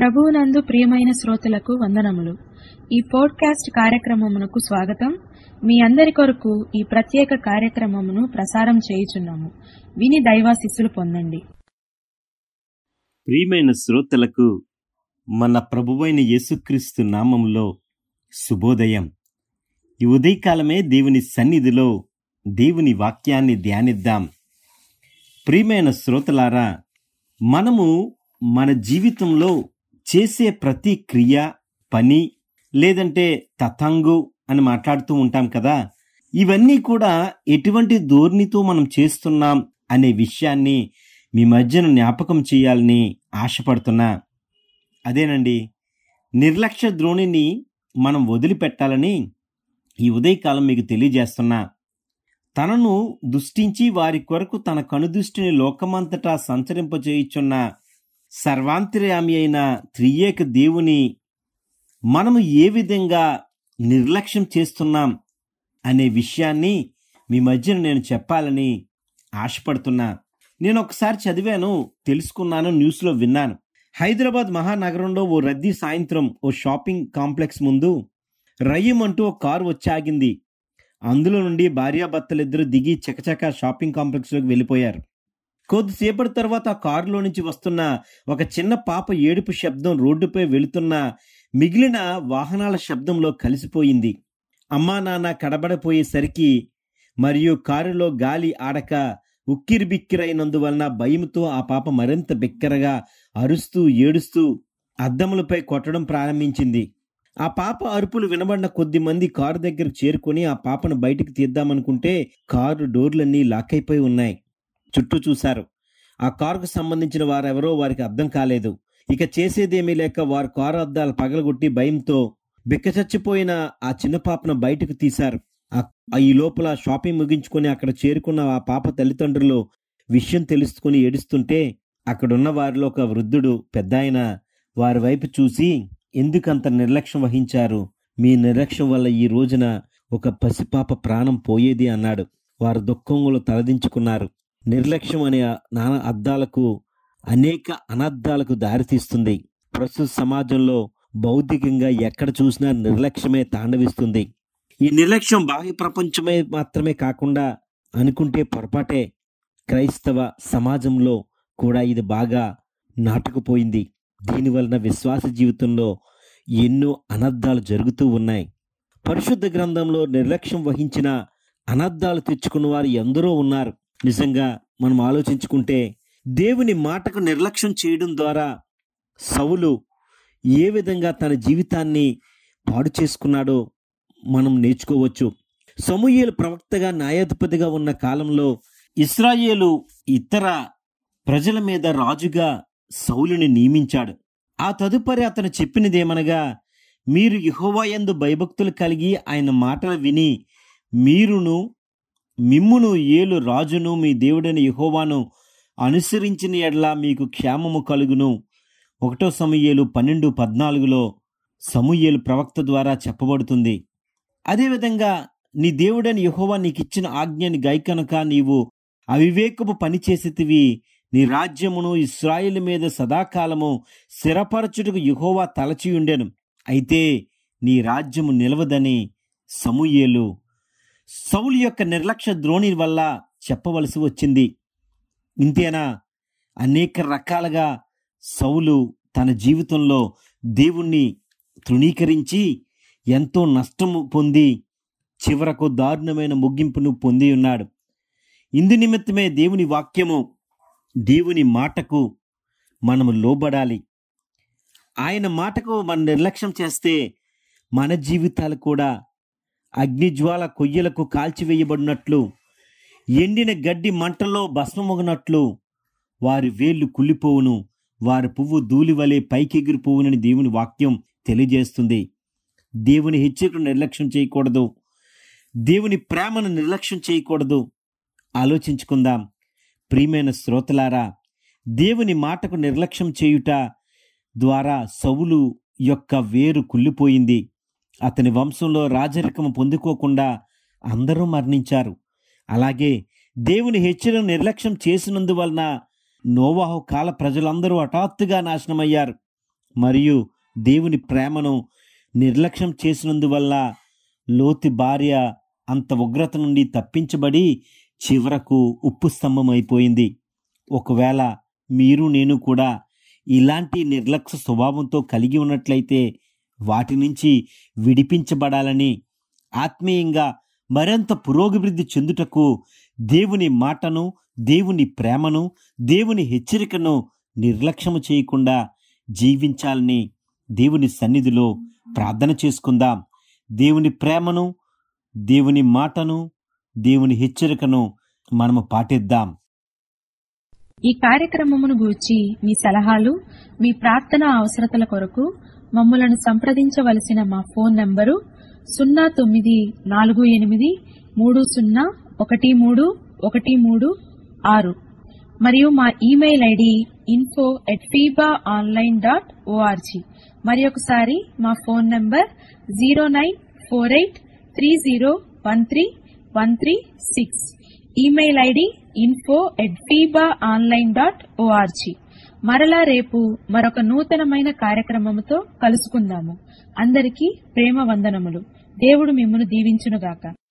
ప్రభువునందు ప్రియమైన శ్రోతలకు వందనములు ఈ పోడ్కాస్ట్ కార్యక్రమమునకు స్వాగతం మీ అందరి కొరకు ఈ ప్రత్యేక కార్యక్రమమును ప్రసారం చేయుచున్నాము విని దైవాశిస్సులు పొందండి ప్రియమైన శ్రోతలకు మన ప్రభువైన యేసుక్రీస్తు నామములో శుభోదయం ఈ ఉదయకాలమే దేవుని సన్నిధిలో దేవుని వాక్యాన్ని ధ్యానిద్దాం ప్రియమైన శ్రోతలారా మనము మన జీవితంలో చేసే ప్రతి క్రియ పని లేదంటే తతంగు అని మాట్లాడుతూ ఉంటాం కదా ఇవన్నీ కూడా ఎటువంటి ధోరణితో మనం చేస్తున్నాం అనే విషయాన్ని మీ మధ్యన జ్ఞాపకం చేయాలని ఆశపడుతున్నా అదేనండి నిర్లక్ష్య ద్రోణిని మనం వదిలిపెట్టాలని ఈ ఉదయకాలం మీకు తెలియజేస్తున్నా తనను దుష్టించి వారి కొరకు తన కనుదృష్టిని లోకమంతటా సంచరింపచేయుచున్న సర్వాంతర్యామి అయిన త్రియేక దేవుని మనము ఏ విధంగా నిర్లక్ష్యం చేస్తున్నాం అనే విషయాన్ని మీ మధ్యన నేను చెప్పాలని ఆశపడుతున్నా నేను ఒకసారి చదివాను తెలుసుకున్నాను న్యూస్లో విన్నాను హైదరాబాద్ మహానగరంలో ఓ రద్దీ సాయంత్రం ఓ షాపింగ్ కాంప్లెక్స్ ముందు రయ్యం అంటూ ఒక కారు వచ్చి ఆగింది అందులో నుండి భార్యాభర్తలిద్దరూ దిగి చకచక షాపింగ్ కాంప్లెక్స్లోకి వెళ్ళిపోయారు కొద్దిసేపటి తర్వాత ఆ కారులో నుంచి వస్తున్న ఒక చిన్న పాప ఏడుపు శబ్దం రోడ్డుపై వెళుతున్న మిగిలిన వాహనాల శబ్దంలో కలిసిపోయింది అమ్మా నాన్న కడబడపోయేసరికి మరియు కారులో గాలి ఆడక ఉక్కిరిబిక్కిరైనందువలన భయంతో ఆ పాప మరింత బిక్కరగా అరుస్తూ ఏడుస్తూ అద్దములపై కొట్టడం ప్రారంభించింది ఆ పాప అరుపులు వినబడిన కొద్ది మంది కారు దగ్గరకు చేరుకొని ఆ పాపను బయటికి తీద్దామనుకుంటే కారు డోర్లన్నీ లాక్ అయిపోయి ఉన్నాయి చుట్టూ చూశారు ఆ కారుకు సంబంధించిన వారెవరో వారికి అర్థం కాలేదు ఇక చేసేదేమీ లేక వారు కారు అద్దాలు పగలగొట్టి భయంతో బిక్కచచ్చిపోయిన ఆ చిన్న పాపను బయటకు తీశారు ఆ- ఈ లోపల షాపింగ్ ముగించుకొని అక్కడ చేరుకున్న ఆ పాప తల్లిదండ్రులు విషయం తెలుసుకుని ఏడుస్తుంటే అక్కడున్న వారిలో ఒక వృద్ధుడు పెద్దాయన వారి వైపు చూసి ఎందుకంత నిర్లక్ష్యం వహించారు మీ నిర్లక్ష్యం వల్ల ఈ రోజున ఒక పసిపాప ప్రాణం పోయేది అన్నాడు వారు దుఃఖంలో తలదించుకున్నారు నిర్లక్ష్యం అనే ఆ నానా అద్దాలకు అనేక అనర్థాలకు దారితీస్తుంది ప్రస్తుత సమాజంలో భౌతికంగా ఎక్కడ చూసినా నిర్లక్ష్యమే తాండవిస్తుంది ఈ నిర్లక్ష్యం బాహ్య ప్రపంచమే మాత్రమే కాకుండా అనుకుంటే పొరపాటే క్రైస్తవ సమాజంలో కూడా ఇది బాగా నాటుకుపోయింది దీనివలన విశ్వాస జీవితంలో ఎన్నో అనర్థాలు జరుగుతూ ఉన్నాయి పరిశుద్ధ గ్రంథంలో నిర్లక్ష్యం వహించిన అనర్థాలు తెచ్చుకున్న వారు ఎందరో ఉన్నారు నిజంగా మనం ఆలోచించుకుంటే దేవుని మాటకు నిర్లక్ష్యం చేయడం ద్వారా సౌలు ఏ విధంగా తన జీవితాన్ని పాడు చేసుకున్నాడో మనం నేర్చుకోవచ్చు సమూయేలు ప్రవక్తగా న్యాయాధిపతిగా ఉన్న కాలంలో ఇస్రాయేలు ఇతర ప్రజల మీద రాజుగా సౌలుని నియమించాడు ఆ తదుపరి అతను చెప్పినదేమనగా మీరు యెహోవాయందు భయభక్తులు కలిగి ఆయన మాటలు విని మీరును మిమ్మును ఏలు రాజును మీ దేవుడైన యెహోవాను అనుసరించిన ఎడల మీకు క్షేమము కలుగును ఒకటో సమూయేలు పన్నెండు పద్నాలుగులో సమూయేలు ప్రవక్త ద్వారా చెప్పబడుతుంది అదేవిధంగా నీ దేవుడైన యెహోవా నీకిచ్చిన ఆజ్ఞని గైకనుక నీవు అవివేకపు పని చేసేతివి నీ రాజ్యమును ఇస్రాయేల్ మీద సదాకాలము స్థిరపరచుటకు యెహోవా తలచియుండెను అయితే నీ రాజ్యము నిలవదని సమూయేలు సౌలు యొక్క నిర్లక్ష్య ద్రోణి వల్ల చెప్పవలసి వచ్చింది ఇంతేనా అనేక రకాలుగా సౌలు తన జీవితంలో దేవుణ్ణి తృణీకరించి ఎంతో నష్టము పొంది చివరకు దారుణమైన ముగింపును పొంది ఉన్నాడు ఇందు నిమిత్తమే దేవుని వాక్యము దేవుని మాటకు మనము లోబడాలి ఆయన మాటకు మన నిర్లక్ష్యం చేస్తే మన జీవితాలు కూడా అగ్నిజ్వాల కొయ్యలకు కాల్చివేయబడినట్లు ఎండిన గడ్డి మంటల్లో భస్మమొగనట్లు వారి వేళ్ళు కుళ్ళిపోవును వారి పువ్వు ధూళివలే పైకెగిరిపోవునని దేవుని వాక్యం తెలియజేస్తుంది దేవుని హెచ్చరికను నిర్లక్ష్యం చేయకూడదు దేవుని ప్రేమను నిర్లక్ష్యం చేయకూడదు ఆలోచించుకుందాం ప్రియమైన శ్రోతలారా దేవుని మాటకు నిర్లక్ష్యం చేయుట ద్వారా సౌలు యొక్క వేరు కుళ్ళిపోయింది అతని వంశంలో రాజరికము పొందుకోకుండా అందరూ మరణించారు అలాగే దేవుని హెచ్చరికను నిర్లక్ష్యం చేసినందువలన నోవాహు కాల ప్రజలందరూ హఠాత్తుగా నాశనమయ్యారు మరియు దేవుని ప్రేమను నిర్లక్ష్యం చేసినందువల్ల లోతి భార్య అంత ఉగ్రత నుండి తప్పించబడి చివరకు ఉప్పు స్తంభం అయిపోయింది ఒకవేళ మీరు నేను కూడా ఇలాంటి నిర్లక్ష్య స్వభావంతో కలిగి ఉన్నట్లయితే వాటి నుంచి విడిపించబడాలని ఆత్మీయంగా మరింత పురోభివృద్ధి చెందుటకు దేవుని మాటను దేవుని ప్రేమను దేవుని హెచ్చరికను నిర్లక్ష్యము చేయకుండా జీవించాలని దేవుని సన్నిధిలో ప్రార్థన చేసుకుందాం దేవుని ప్రేమను దేవుని మాటను దేవుని హెచ్చరికను మనము పాటిద్దాం ఈ కార్యక్రమమును గూర్చి మీ సలహాలు మీ ప్రార్థన అవసరతల కొరకు మమ్మలను సంప్రదించవలసిన మా ఫోన్ నంబరు సున్నా తొమ్మిది నాలుగు ఎనిమిది మూడు సున్నా ఒకటి మూడు ఒకటి మూడు ఆరు మరియు మా email ID info at feeba online dot ORG మరి ఒకసారి మా phone number zero nine four eight three zero one three one three six email ID info at feeba online dot ORG మరలా రేపు మరొక నూతనమైన కార్యక్రమముతో కలుసుకుందాము అందరికీ ప్రేమ వందనములు దేవుడు మిమ్మను దీవించునుగాక